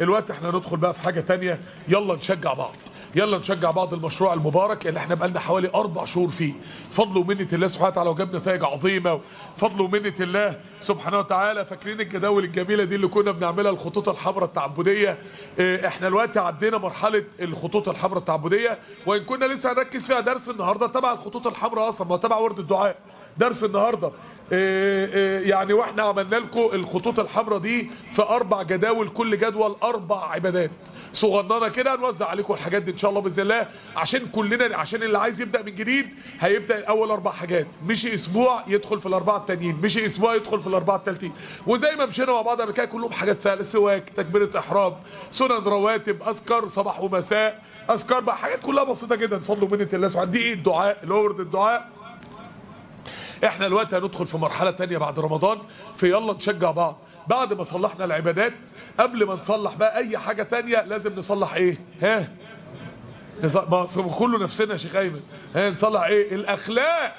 الوقت احنا ندخل بقى في حاجة تانية يلا نشجع بعض يلا نشجع بعض المشروع المبارك اللي احنا بقالنا حوالي اربع شهور فيه فضل ومنة الله سبحانه وتعالى وجاب نتائج عظيمة فضل ومنة الله سبحانه وتعالى فاكرين الجداول الجميلة دي اللي كنا بنعملها الخطوط الحمراء التعبدية اه احنا الوقت عدينا مرحلة الخطوط الحمراء التعبدية وان كنا لسه هنركز فيها درس النهاردة تبع الخطوط الحمراء اصلا ما تبع ورد الدعاء درس النهاردة اه اه يعني واحنا عملنا لكم الخطوط الحمراء دي في اربع جداول كل جدول اربع عبادات صغننه كده نوزع عليكم الحاجات دي ان شاء الله باذن الله عشان كلنا عشان اللي عايز يبدا من جديد هيبدا اول اربع حاجات مشي اسبوع يدخل في الاربعه التانيين مشي اسبوع يدخل في الاربعه التالتين وزي ما مشينا مع بعض قبل كده كلهم حاجات سهله سواك تكبيره احرام سنن رواتب اذكار صباح ومساء اذكار بقى حاجات كلها بسيطه جدا بفضل ومنه الله سبحانه دي ايه الدعاء اللي هو ورد الدعاء احنا الوقت هندخل في مرحلة تانية بعد رمضان في يلا نشجع بعض بعد ما صلحنا العبادات قبل ما نصلح بقى اي حاجة تانية لازم نصلح ايه ها ما كله نفسنا يا شيخ ايمن ها نصلح ايه الاخلاق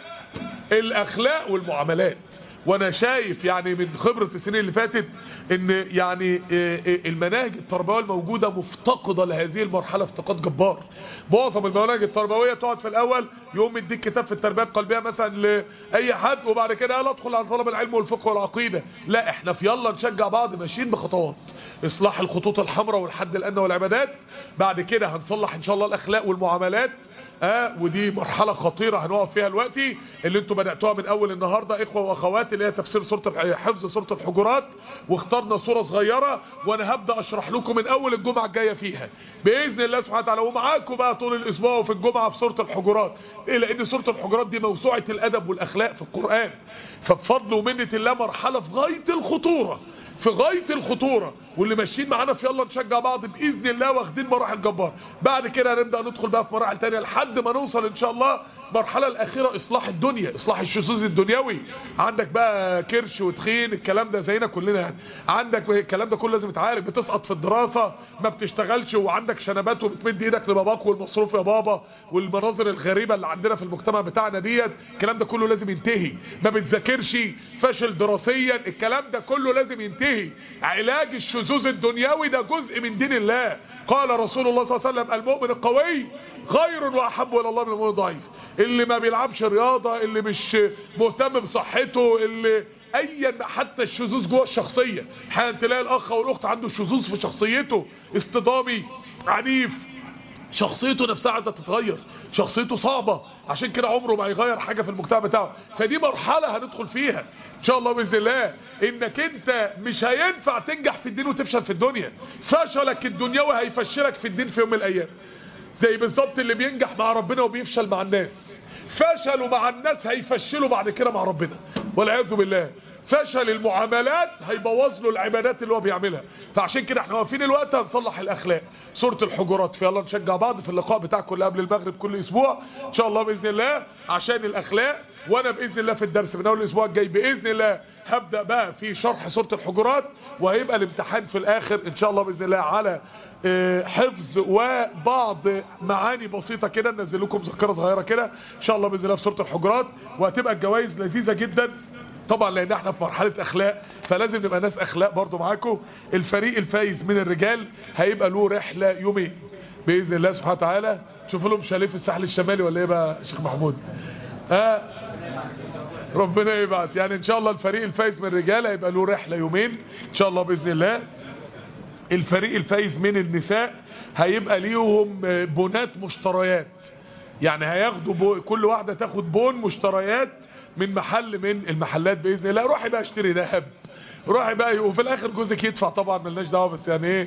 الاخلاق والمعاملات وانا شايف يعني من خبرة السنين اللي فاتت ان يعني المناهج التربويه الموجودة مفتقدة لهذه المرحلة افتقاد جبار معظم المناهج التربويه تقعد في الاول يوم يديك كتاب في التربية القلبية مثلا لاي حد وبعد كده يلا ادخل على طلب العلم والفقه والعقيدة لا احنا في يلا نشجع بعض ماشيين بخطوات اصلاح الخطوط الحمراء والحد الادنى والعبادات بعد كده هنصلح ان شاء الله الاخلاق والمعاملات اه ودي مرحلة خطيرة هنقف فيها دلوقتي اللي انتوا بدأتوها من اول النهاردة اخوة واخوات اللي هي تفسير سورة حفظ سورة الحجرات واخترنا صورة صغيرة وانا هبدأ اشرح لكم من اول الجمعة الجاية فيها باذن الله سبحانه وتعالى ومعاكم بقى طول الاسبوع وفي الجمعة في سورة الحجرات إيه لان سورة الحجرات دي موسوعة الادب والاخلاق في القرآن فبفضل ومنة الله مرحلة في غاية الخطورة في غاية الخطورة واللي ماشيين معانا في يلا نشجع بعض بإذن الله واخدين مراحل جبار بعد كده هنبدأ ندخل بقى في مراحل تانية لحد ما نوصل ان شاء الله مرحلة الاخيرة اصلاح الدنيا اصلاح الشذوذ الدنيوي عندك بقى كرش وتخين الكلام ده زينا كلنا يعني عندك الكلام ده كله لازم يتعالج بتسقط في الدراسة ما بتشتغلش وعندك شنبات وبتمد ايدك لباباك والمصروف يا بابا والمناظر الغريبة اللي عندنا في المجتمع بتاعنا ديت الكلام ده كله لازم ينتهي ما بتذاكرش فاشل دراسيا الكلام ده كله لازم ينتهي علاج الشذوذ الدنيوي ده جزء من دين الله قال رسول الله صلى الله عليه وسلم المؤمن القوي خير واحب الى الله من المؤمن الضعيف اللي ما بيلعبش رياضة اللي مش مهتم بصحته اللي ايا حتى الشذوذ جوه الشخصية حين تلاقي الاخ والاخت عنده شذوذ في شخصيته اصطدامي عنيف شخصيته نفسها عايزه تتغير شخصيته صعبة عشان كده عمره ما هيغير حاجة في المجتمع بتاعه فدي مرحلة هندخل فيها ان شاء الله باذن الله انك انت مش هينفع تنجح في الدين وتفشل في الدنيا فشلك الدنيوي هيفشلك في الدين في يوم من الايام زي بالظبط اللي بينجح مع ربنا وبيفشل مع الناس فشلوا مع الناس هيفشلوا بعد كده مع ربنا والعياذ بالله فشل المعاملات هيبوظ له العبادات اللي هو بيعملها فعشان كده احنا واقفين الوقت هنصلح الاخلاق سوره الحجرات فيلا نشجع بعض في اللقاء بتاعكم اللي قبل المغرب كل اسبوع ان شاء الله باذن الله عشان الاخلاق وانا باذن الله في الدرس من اول الاسبوع الجاي باذن الله هبدا بقى في شرح سوره الحجرات وهيبقى الامتحان في الاخر ان شاء الله باذن الله على حفظ وبعض معاني بسيطة كده ننزل لكم مذكرة صغيرة كده ان شاء الله باذن الله في سورة الحجرات وهتبقى الجوائز لذيذة جدا طبعا لان احنا في مرحلة اخلاق فلازم نبقى ناس اخلاق برضو معاكم الفريق الفايز من الرجال هيبقى له رحلة يومين باذن الله سبحانه وتعالى شوفوا لهم شاليه في الساحل الشمالي ولا ايه بقى شيخ محمود ها ربنا يبعت يعني ان شاء الله الفريق الفايز من الرجال هيبقى له رحلة يومين ان شاء الله باذن الله الفريق الفايز من النساء هيبقى ليهم بونات مشتريات يعني هياخدوا بو كل واحدة تاخد بون مشتريات من محل من المحلات بإذن الله روحي بقى اشتري ذهب روحي بقى وفي الاخر جوزك يدفع طبعا ملناش دعوه بس يعني ايه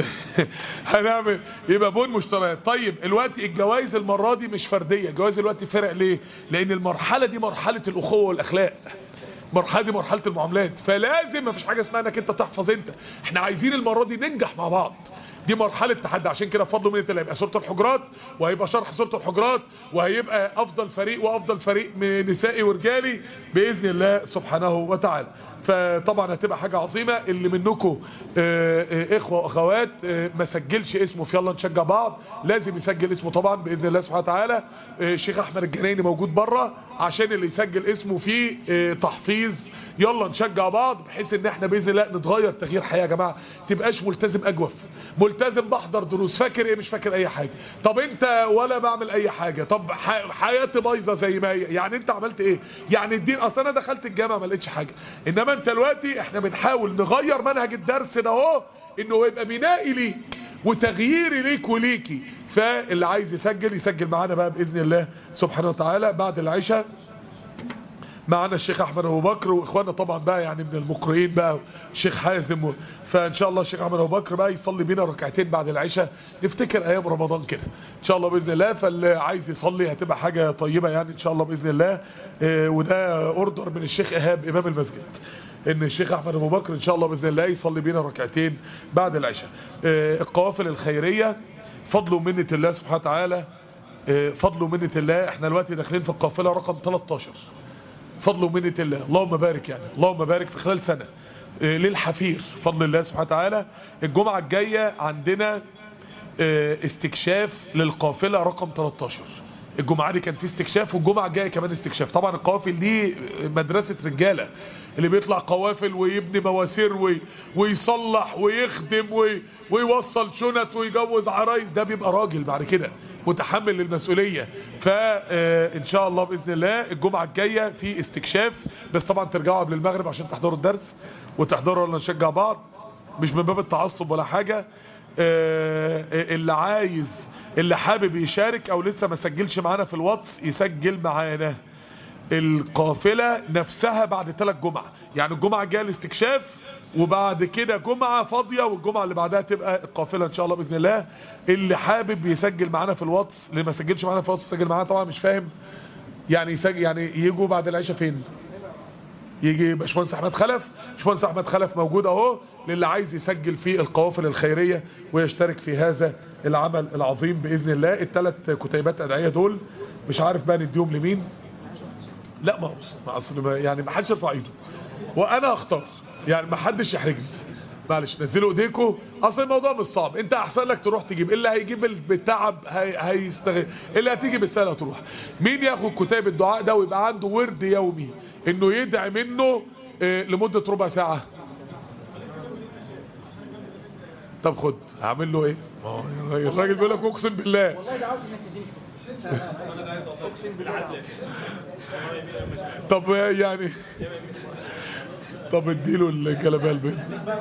هنعمل يبقى بون مشتريات طيب الوقت الجوائز المره دي مش فرديه الجوائز الوقت فرق ليه لان المرحله دي مرحله الاخوه والاخلاق مرحله دي مرحله المعاملات فلازم ما فيش حاجه اسمها انك انت تحفظ انت احنا عايزين المره دي ننجح مع بعض دي مرحله تحدي عشان كده بفضل من الله هيبقى سوره الحجرات وهيبقى شرح سوره الحجرات وهيبقى افضل فريق وافضل فريق من نسائي ورجالي باذن الله سبحانه وتعالى فطبعا هتبقى حاجة عظيمة اللي منكم اخوة واخوات ما سجلش اسمه في يلا نشجع بعض لازم يسجل اسمه طبعا باذن الله سبحانه وتعالى الشيخ احمد الجنايني موجود بره عشان اللي يسجل اسمه في تحفيظ يلا نشجع بعض بحيث ان احنا باذن الله نتغير تغيير حياه يا جماعه تبقاش ملتزم اجوف ملتزم بحضر دروس فاكر ايه مش فاكر اي حاجه طب انت ولا بعمل اي حاجه طب حياتي بايظه زي ما هي يعني انت عملت ايه يعني الدين اصل انا دخلت الجامعه ما لقيتش حاجه انما انت دلوقتي احنا بنحاول نغير منهج الدرس ده اهو انه يبقى بنائي ليك وتغييري ليك وليكي فاللي عايز يسجل يسجل معانا بقى باذن الله سبحانه وتعالى بعد العشاء معنا الشيخ احمد ابو بكر واخواننا طبعا بقى يعني من المقرئين بقى الشيخ حازم و... فان شاء الله الشيخ احمد ابو بكر بقى يصلي بينا ركعتين بعد العشاء نفتكر ايام رمضان كده ان شاء الله باذن الله فاللي عايز يصلي هتبقى حاجه طيبه يعني ان شاء الله باذن الله اه وده اوردر من الشيخ ايهاب امام المسجد ان الشيخ احمد ابو بكر ان شاء الله باذن الله يصلي بينا ركعتين بعد العشاء اه القوافل الخيريه فضل ومنه الله سبحانه وتعالى اه فضل ومنه الله احنا دلوقتي داخلين في القافله رقم 13 فضل ومنة الله اللهم بارك يعني اللهم بارك في خلال سنة إيه للحفير فضل الله سبحانه وتعالى الجمعة الجاية عندنا إيه استكشاف للقافلة رقم 13 الجمعة دي كان في استكشاف والجمعة الجاية كمان استكشاف طبعا القوافل دي مدرسة رجالة اللي بيطلع قوافل ويبني مواسير وي ويصلح ويخدم وي ويوصل شنط ويجوز عرايس ده بيبقى راجل بعد كده متحمل للمسؤولية فان شاء الله بإذن الله الجمعة الجاية في استكشاف بس طبعا ترجعوا قبل المغرب عشان تحضروا الدرس وتحضروا ولا نشجع بعض مش من باب التعصب ولا حاجة اللي عايز اللي حابب يشارك او لسه ما سجلش معانا في الواتس يسجل معانا القافلة نفسها بعد ثلاث جمعة يعني الجمعة الجاية الاستكشاف وبعد كده جمعة فاضية والجمعة اللي بعدها تبقى القافلة ان شاء الله بإذن الله اللي حابب يسجل معانا في الواتس اللي ما سجلش معانا في الواتس يسجل معانا طبعا مش فاهم يعني يسجل يعني يجوا بعد العشاء فين يجي باشمهندس احمد خلف باشمهندس احمد خلف موجود اهو للي عايز يسجل في القوافل الخيريه ويشترك في هذا العمل العظيم باذن الله الثلاث كتيبات ادعيه دول مش عارف بقى نديهم لمين لا ما هو اصل يعني ما حدش يرفع ايده وانا اختار يعني ما حدش يحرجني معلش نزلوا ايديكم اصل الموضوع مش صعب انت احسن لك تروح تجيب اللي هيجيب بالتعب هي... هيستغل اللي هتيجي بالسهله تروح مين ياخد كتاب الدعاء ده ويبقى عنده ورد يومي انه يدعي منه اه لمده ربع ساعه طب خد هعمل له ايه الراجل بيقول لك اقسم بالله والله ده عاوز انك اقسم بالله طب يعني طب اديله الكلام البيت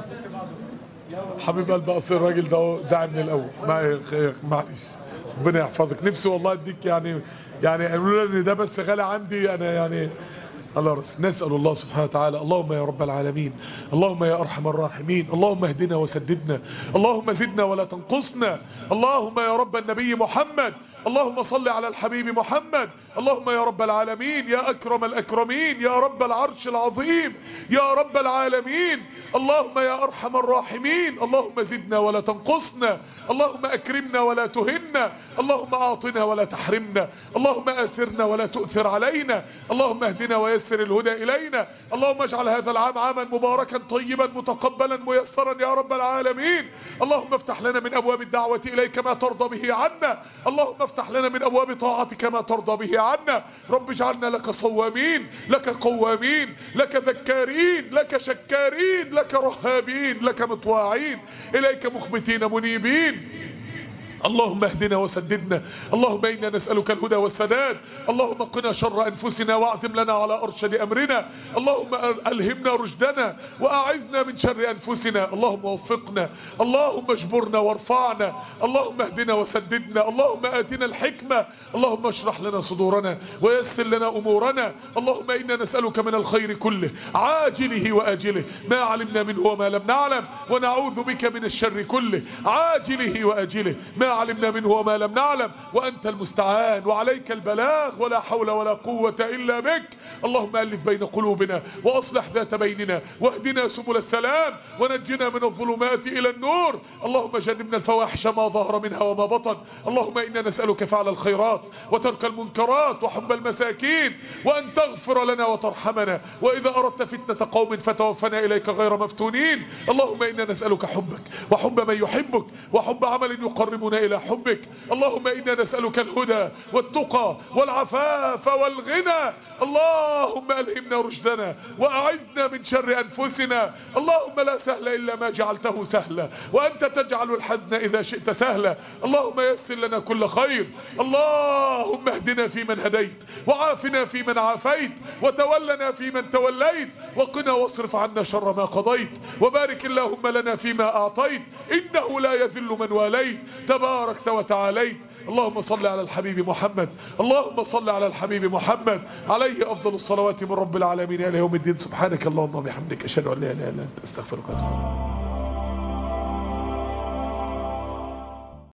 حبيب قلب اصل الراجل ده داعي من الاول معلش ربنا يحفظك نفسي والله اديك يعني يعني قالوا لي ان ده بس غالي عندي انا يعني الله رس نسأل الله سبحانه وتعالى اللهم يا رب العالمين اللهم يا أرحم الراحمين اللهم اهدنا وسددنا اللهم زدنا ولا تنقصنا اللهم يا رب النبي محمد اللهم صل على الحبيب محمد اللهم يا رب العالمين يا أكرم الأكرمين يا رب العرش العظيم يا رب العالمين اللهم يا أرحم الراحمين اللهم زدنا ولا تنقصنا اللهم أكرمنا ولا تهنا اللهم أعطنا ولا تحرمنا اللهم آثرنا ولا تؤثر علينا اللهم اهدنا ويسر الهدى إلينا اللهم اجعل هذا العام عاما مباركا طيبا متقبلا ميسرا يا رب العالمين اللهم افتح لنا من أبواب الدعوة إليك ما ترضى به عنا اللهم افتح لنا من أبواب طاعتك ما ترضى به عنا رب اجعلنا لك صوامين لك قوامين لك ذكارين لك شكارين لك رهابين لك مطواعين إليك مخبتين منيبين اللهم اهدنا وسددنا اللهم إنا نسألك الهدى والسداد اللهم قنا شر أنفسنا واعزم لنا على أرشد أمرنا اللهم ألهمنا رشدنا وأعذنا من شر أنفسنا اللهم وفقنا اللهم اجبرنا وارفعنا اللهم اهدنا وسددنا اللهم آتنا الحكمة اللهم اشرح لنا صدورنا ويسر لنا أمورنا اللهم إنا نسألك من الخير كله عاجله وآجله ما علمنا منه وما لم نعلم ونعوذ بك من الشر كله عاجله وآجله ما علمنا منه وما لم نعلم وأنت المستعان وعليك البلاغ ولا حول ولا قوة إلا بك اللهم ألف بين قلوبنا وأصلح ذات بيننا واهدنا سبل السلام ونجنا من الظلمات إلى النور اللهم جنبنا الفواحش ما ظهر منها وما بطن اللهم إنا نسألك فعل الخيرات وترك المنكرات وحب المساكين وأن تغفر لنا وترحمنا وإذا أردت فتنة قوم فتوفنا إليك غير مفتونين اللهم إنا نسألك حبك وحب من يحبك وحب عمل يقربنا إلى حبك اللهم إنا نسألك الهدى والتقى والعفاف والغنى اللهم ألهمنا رشدنا وأعذنا من شر أنفسنا اللهم لا سهل إلا ما جعلته سهلا وأنت تجعل الحزن إذا شئت سهلا اللهم يسر لنا كل خير اللهم اهدنا فيمن هديت وعافنا فيمن عافيت وتولنا فيمن توليت وقنا واصرف عنا شر ما قضيت وبارك اللهم لنا فيما أعطيت إنه لا يذل من واليت تباركت وتعاليت اللهم صل على الحبيب محمد اللهم صل على الحبيب محمد عليه أفضل الصلوات من رب العالمين إلى يوم الدين سبحانك اللهم وبحمدك أشهد أن لا إله إلا أنت أستغفرك وأتوب إليك